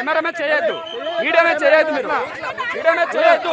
Camera మీద చేయొద్దు video మీద చేయొద్దు మీరు వీడియో మీద చేయొద్దు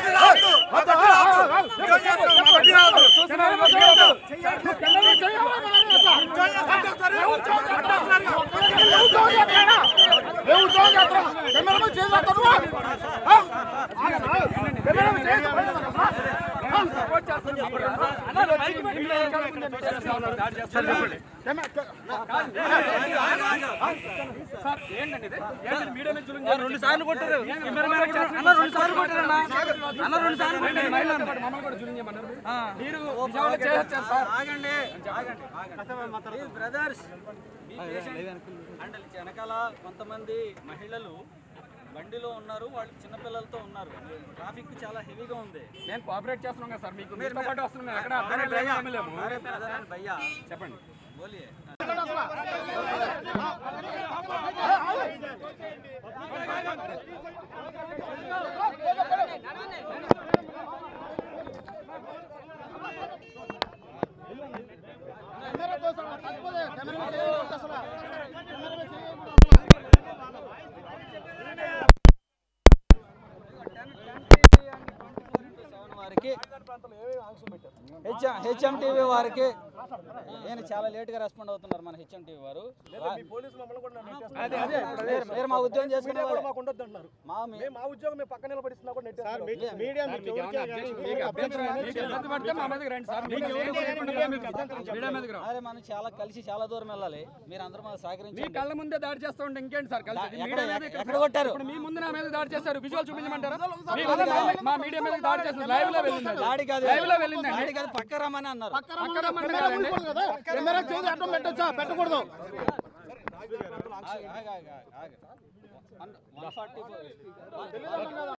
రెండు సార్లు కొట్టారు అన్న రెండు సార్లు కొట్టారన్న అన్న రెండు సార్లు కొట్టారు మహిళలను. మీరు విజయవాడలో చేయొచ్చారు సార్ ఆగండి ఆగండి ఆగండి బ్రదర్స్ అండ్ వెనకాల కొంతమంది మహిళలు బండిలో ఉన్నారు వాళ్ళు చిన్నపిల్లలతో ఉన్నారు ట్రాఫిక్ చాలా హెవీగా ఉంది నేను కోఆపరేట్ చేస్తున్నాం కదా సార్ మీకు మీతో పాటు వస్తున్నాం ఎక్కడ అర్థం అరే భయ్యా, లేము అరే బ్రదర్ అండ్ భయ్యా చెప్పండి బోలియే వారికి హెచ్ఎం టీవీ వారికి నేను చాలా లేట్ గా రెస్పాండ్ అవుతున్నారు మన హెచ్ఎం టీవీ వారు అదే అదే మీరు- మీరు మా ఉద్యోగం చేసుకునే వాళ్ళే. మాకు ఉండొద్దు అంటున్నారు మా మీ- మేము మా ఉద్యోగం మేము పక్కన నిలబడిస్తున్నా కూడా నెట్టేస్తారు మీడియా మీకు ఏమైనా అబ్జెక్షన్ మీకు అభ్యంతరం మీకు ఇబ్బంది పడితే మా మీదకి రండి సార్ మీకు ఏం చేయకుండా మీకు మీడియా మీదకి రా అరే మనం చాలా కలిసి చాలా దూరం వెళ్ళాలి మీరు అందరూ మాకు మీ సహకరించండి కళ్ళ ముందే దాడి చేస్తా ఉంటే ఇంకేంటి సార్ కలిసి ఎక్కడ- మీడియా మీద ఇక్కడ- ఎక్కడ కొట్టారు? ఇప్పుడు మీ ముందు నా మీద దాడి చేశారు విజువల్ చూపించమంటారా మీ ముందు మా- మా మీడియా మీద దాడి చేస్తారు లైవ్ లో వెళ్ళింది దాడి కాదు లైవ్ లో వెళ్ళిందండి దాడి కాదు పక్క రమ్మని అన్నారు అక్కడ రమ్మంటే కదండి. కెమెరా చేంజ్ అడ్డం పెట్టచ్చా పెట్టకూడదు ఆగు, ఆగు, ఆగు, ఆగు. వన్- 144